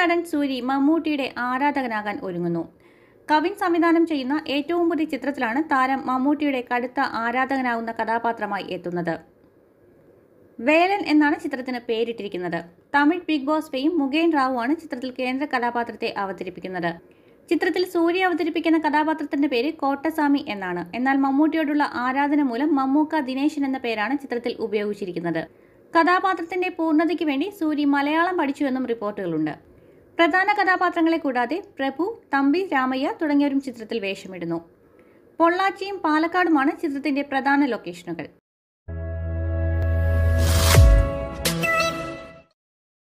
നടൻ സൂരി മമ്മൂട്ടിയുടെ ആരാധകനാകാൻ ഒരുങ്ങുന്നു കവിൻ സംവിധാനം ചെയ്യുന്ന ഏറ്റവും പുതിയ ചിത്രത്തിലാണ് താരം മമ്മൂട്ടിയുടെ കടുത്ത ആരാധകനാകുന്ന കഥാപാത്രമായി എത്തുന്നത് വേലൻ എന്നാണ് ചിത്രത്തിന് പേരിട്ടിരിക്കുന്നത് തമിഴ് ബിഗ് ബോസ് ഫെയും മുകേൻ റാവു ആണ് ചിത്രത്തിൽ കേന്ദ്ര കഥാപാത്രത്തെ അവതരിപ്പിക്കുന്നത് ചിത്രത്തിൽ സൂര്യ അവതരിപ്പിക്കുന്ന കഥാപാത്രത്തിന്റെ പേര് കോട്ടസ്വാമി എന്നാണ് എന്നാൽ മമ്മൂട്ടിയോടുള്ള ആരാധന മൂലം മമ്മൂക്ക ദിനേശൻ എന്ന പേരാണ് ചിത്രത്തിൽ ഉപയോഗിച്ചിരിക്കുന്നത് കഥാപാത്രത്തിന്റെ പൂർണ്ണതയ്ക്ക് വേണ്ടി സൂരി മലയാളം പഠിച്ചുവെന്നും റിപ്പോർട്ടുകളുണ്ട് പ്രധാന കഥാപാത്രങ്ങളെ കൂടാതെ പ്രഭു തമ്പി രാമയ്യ തുടങ്ങിയവരും ചിത്രത്തിൽ വേഷമിടുന്നു പൊള്ളാച്ചിയും പാലക്കാടുമാണ് ചിത്രത്തിന്റെ പ്രധാന ലൊക്കേഷനുകൾ